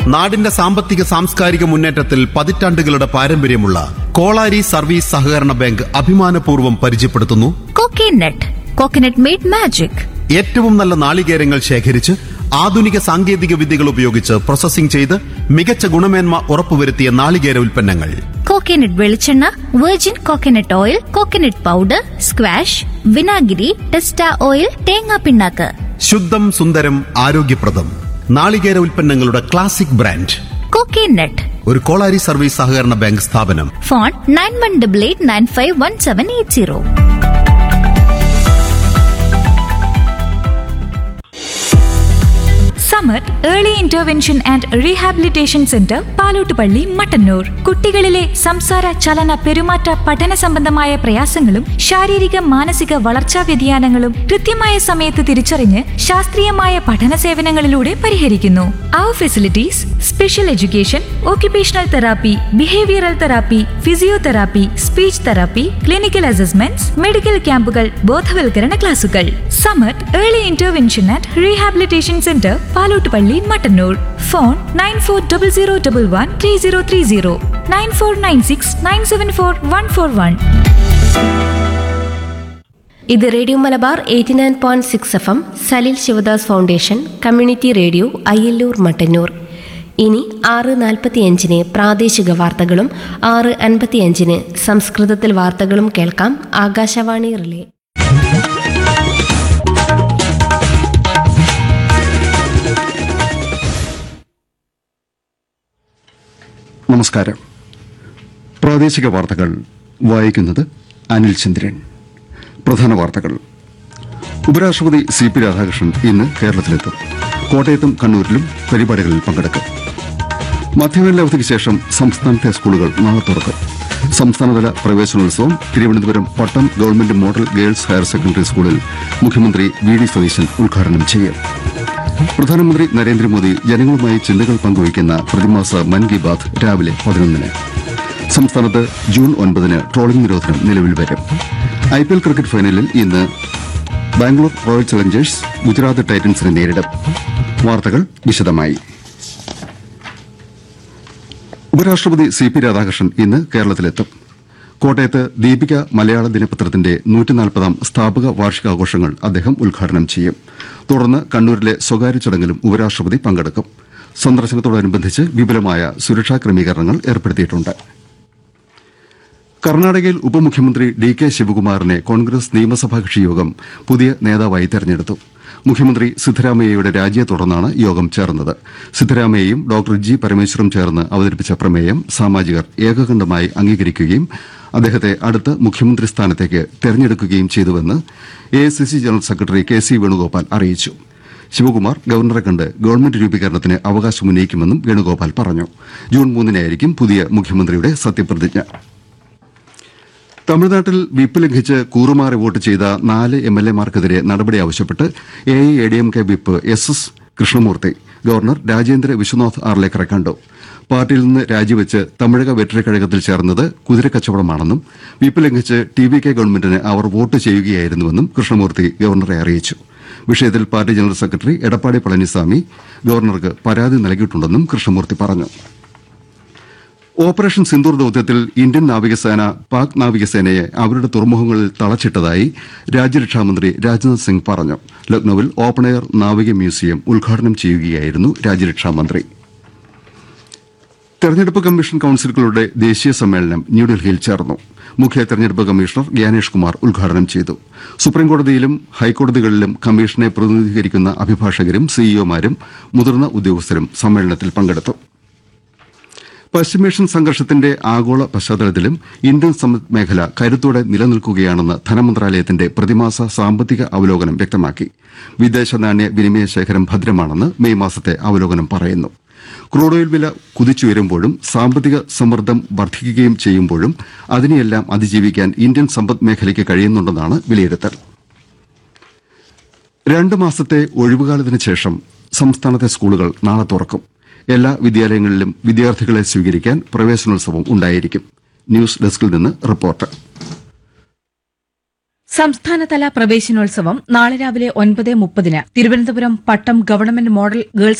നാടിന്റെ സാമ്പത്തിക സാംസ്കാരിക മുന്നേറ്റത്തിൽ പതിറ്റാണ്ടുകളുടെ പാരമ്പര്യമുള്ള കോളാരി സർവീസ് സഹകരണ ബാങ്ക് അഭിമാനപൂർവ്വം പരിചയപ്പെടുത്തുന്നു കോക്കനട്ട് കോക്കനട്ട് മെയ്ഡ് മാജിക് ഏറ്റവും നല്ല നാളികേരങ്ങൾ ശേഖരിച്ച് ആധുനിക സാങ്കേതിക വിദ്യകൾ ഉപയോഗിച്ച് പ്രോസസ്സിംഗ് ചെയ്ത് മികച്ച ഗുണമേന്മ ഉറപ്പുവരുത്തിയ നാളികേര ഉൽപ്പന്നങ്ങൾ കോക്കനട്ട് വെളിച്ചെണ്ണ virgin coconut oil coconut powder squash വിനാഗിരി ടെസ്റ്റ ഓയിൽ തേങ്ങാ പിണ്ണാക്ക് ശുദ്ധം സുന്ദരം ആരോഗ്യപ്രദം നാളികേര ഉൽപ്പന്നങ്ങളുടെ ക്ലാസിക് ബ്രാൻഡ് കോക്കനട്ട് ഒരു കോളാരി സർവീസ് സഹകരണ ബാങ്ക് സ്ഥാപനം phone nine one double eight nine five one seven eight zero Samar early intervention and rehabilitation centre Palottupalli Mattannur കുട്ടികളിലെ സംസാര ചലന പെരുമാറ്റ പഠന സംബന്ധമായ പ്രയാസങ്ങളും ശാരീരിക മാനസിക വളർച്ചാ വ്യതിയാനങ്ങളും കൃത്യമായ സമയത്ത് തിരിച്ചറിഞ്ഞ് ശാസ്ത്രീയമായ പഠന സേവനങ്ങളിലൂടെ പരിഹരിക്കുന്നു അവർ facilities special education occupational therapy behavioural therapy physiotherapy speech therapy clinical assessments medical ക്യാമ്പുകൾ ബോധവൽക്കരണ ക്ലാസുകൾ Samath early intervention and rehabilitation centre Palottupalli Mattannur phone nine four double zero double one three zero three zero nine four nine six nine seven four one four one ഇത് radio Malabar eighty nine point six F M Salil Sivadas foundation community radio Ayyalloor Mattannur ഇനി ആറ് നാൽപ്പത്തിയഞ്ചിന് പ്രാദേശിക വാർത്തകളും ആറ് അൻപത്തിയഞ്ചിന് സംസ്കൃതത്തിൽ വാർത്തകളും കേൾക്കാം ആകാശവാണി റിലേ നമസ്കാരം പ്രാദേശിക വാർത്തകൾ വായിക്കുന്നത് അനിൽ ചന്ദ്രൻ പ്രധാന വാർത്തകൾ ഉപരാഷ്ട്രപതി സി പി രാധാകൃഷ്ണൻ ഇന്ന് കേരളത്തിലെത്തും കോട്ടയത്തും കണ്ണൂരിലും പരിപാടികളിൽ പങ്കെടുക്കും മധ്യവേനലവധിക്ക് ശേഷം സംസ്ഥാനത്തെ സ്കൂളുകൾ നാളെ തുറക്കും സംസ്ഥാനതല പ്രവേശനോത്സവം Thiruvananthapuram Pattom government model girls higher secondary സ്കൂളിൽ മുഖ്യമന്ത്രി വി ഡി സതീശൻ ഉദ്ഘാടനം ചെയ്യും പ്രധാനമന്ത്രി നരേന്ദ്രമോദി ജനങ്ങളുമായി ചിന്തകൾ പങ്കുവയ്ക്കുന്ന പ്രതിമാസ മൻ കി ബാത് രാവിലെ പതിനൊന്നിന് സംസ്ഥാനത്ത് ജൂൺ ഒൻപതിന് ട്രോളിംഗ് നിരോധനം നിലവിൽ വരും ഐ പി എൽ ക്രിക്കറ്റ് ഫൈനലിൽ ഇന്ന് ബാംഗ്ലൂർ റോയൽ ചലഞ്ചേഴ്സ് ഗുജറാത്ത് ടൈറ്റൻസിനെ നേരിടും വാർത്തകൾ വിശദമായി ഉപരാഷ്ട്രപതി സി പി രാധാകൃഷ്ണൻ ഇന്ന് കേരളത്തിലെത്തും കോട്ടയത്ത് ദീപിക മലയാള ദിനപത്രത്തിന്റെ നൂറ്റിനാൽപ്പതാം സ്ഥാപക വാർഷികാഘോഷങ്ങൾ അദ്ദേഹം ഉദ്ഘാടനം ചെയ്യും തുടർന്ന് കണ്ണൂരിലെ സ്വകാര്യ ചടങ്ങിലും ഉപരാഷ്ട്രപതി പങ്കെടുക്കും സന്ദർശനത്തോടനുബന്ധിച്ച് വിപുലമായ സുരക്ഷാ ക്രമീകരണങ്ങൾ ഏർപ്പെടുത്തിയിട്ടുണ്ട് കർണാടകയിൽ ഉപമുഖ്യമന്ത്രി ഡി കെ ശിവകുമാറിനെ കോൺഗ്രസ് നിയമസഭാ കക്ഷി യോഗം പുതിയ നേതാവായി തെരഞ്ഞെടുത്തു മുഖ്യമന്ത്രി സിദ്ധരാമയ്യയുടെ രാജിയെ തുടർന്നാണ് യോഗം ചേർന്നത് സിദ്ധരാമയ്യയും ഡോക്ടർ ജി പരമേശ്വറും ചേർന്ന് അവതരിപ്പിച്ച പ്രമേയം സാമാജികർ ഏകകണ്ഠമായി അംഗീകരിക്കുകയും അദ്ദേഹത്തെ അടുത്ത മുഖ്യമന്ത്രി സ്ഥാനത്തേക്ക് തെരഞ്ഞെടുക്കുകയും ചെയ്തുവെന്ന് A general secretary K C Venugopal അറിയിച്ചു ശിവകുമാർ ഗവർണറെ കണ്ട് ഗവൺമെന്റ് രൂപീകരണത്തിന് അവകാശമുന്നയിക്കുമെന്നും വേണുഗോപാൽ പറഞ്ഞു ജൂൺ മൂന്നിനായിരിക്കും പുതിയ മുഖ്യമന്ത്രിയുടെ സത്യപ്രതിജ്ഞ തമിഴ്നാട്ടിൽ വിപ്പ് ലംഘിച്ച് കൂറുമാറി വോട്ട് ചെയ്ത നാല് എം എൽ എമാർക്കെതിരെ നടപടി ആവശ്യപ്പെട്ട് A I A D M K whip S S Krishnamoorthy governor Rajendra Vishwanath ആർലേക്കറെ കണ്ടു പാർട്ടിയിൽ നിന്ന് രാജിവെച്ച് തമിഴക വെറ്ററി കഴകത്തിൽ ചേർന്നത് കുതിരക്കച്ചവടമാണെന്നും വിപ്പ് ലംഘിച്ച് ടി വി കെ ഗവൺമെന്റിന് അവർ വോട്ട് ചെയ്യുകയായിരുന്നുവെന്നും കൃഷ്ണമൂർത്തി ഗവർണറെ അറിയിച്ചു വിഷയത്തിൽ party general secretary Edappadi Palaniswami ഗവർണർക്ക് പരാതി നൽകിയിട്ടുണ്ടെന്നും കൃഷ്ണമൂർത്തി പറഞ്ഞു ഓപ്പറേഷൻ സിന്ദൂർ ദൌത്യത്തിൽ ഇന്ത്യൻ നാവികസേന പാക് നാവികസേനയെ അവരുടെ തുറമുഖങ്ങളിൽ തളച്ചിട്ടതായി രാജ്യരക്ഷാമന്ത്രി രാജ്നാഥ് സിംഗ് പറഞ്ഞു ലക്നൌവിൽ ഓപ്പൺ എയർ നാവിക മ്യൂസിയം ഉദ്ഘാടനം ചെയ്യുകയായിരുന്നു രാജ്യരക്ഷാമന്ത്രി തെരഞ്ഞെടുപ്പ് കമ്മീഷൻ കൌൺസിലുകളുടെ ദേശീയ സമ്മേളനം ന്യൂഡൽഹിയിൽ ചേർന്നു മുഖ്യ തെരഞ്ഞെടുപ്പ് കമ്മീഷണർ ഗ്യാനേഷ് കുമാർ ഉദ്ഘാടനം ചെയ്തു സുപ്രീംകോടതിയിലും ഹൈക്കോടതികളിലും കമ്മീഷനെ പ്രതിനിധീകരിക്കുന്ന അഭിഭാഷകരും സിഇഒമാരും മുതിർന്ന ഉദ്യോഗസ്ഥരും സമ്മേളനത്തിൽ പങ്കെടുത്തു പശ്ചിമേഷ്യൻ സംഘർഷത്തിന്റെ ആഗോള പശ്ചാത്തലത്തിലും ഇന്ത്യൻ സമ്പദ് മേഖല കരുത്തോടെ നിലനിൽക്കുകയാണെന്ന് ധനമന്ത്രാലയത്തിന്റെ പ്രതിമാസ സാമ്പത്തിക അവലോകനം വ്യക്തമാക്കി വിദേശ നാണ്യ വിനിമയ ശേഖരം ഭദ്രമാണെന്ന് മെയ് മാസത്തെ അവലോകനം പറയുന്നു ക്രൂഡ് ഓയിൽ വില കുതിച്ചുയരുമ്പോഴും സാമ്പത്തിക സമ്മർദ്ദം വർദ്ധിക്കുകയും ചെയ്യുമ്പോഴും അതിനെയെല്ലാം അതിജീവിക്കാൻ ഇന്ത്യൻ സമ്പദ് മേഖലയ്ക്ക് കഴിയുന്നുണ്ടെന്നാണ് വിലയിരുത്തൽ രണ്ട് മാസത്തെ ഒഴിവുകാലത്തിന് ശേഷം സംസ്ഥാനത്തെ സ്കൂളുകൾ നാളെ തുറക്കും എല്ലാ വിദ്യാലയങ്ങളിലും വിദ്യാർത്ഥികളെ സ്വീകരിക്കാൻ പ്രവേശനോത്സവം ഉണ്ടായിരിക്കും ന്യൂസ് ഡെസ്കിൽ നിന്ന് റിപ്പോർട്ട് സംസ്ഥാനതല പ്രവേശനോത്സവം നാളെ രാവിലെ ഒൻപത് മുപ്പതിന് Thiruvananthapuram Pattom government model girls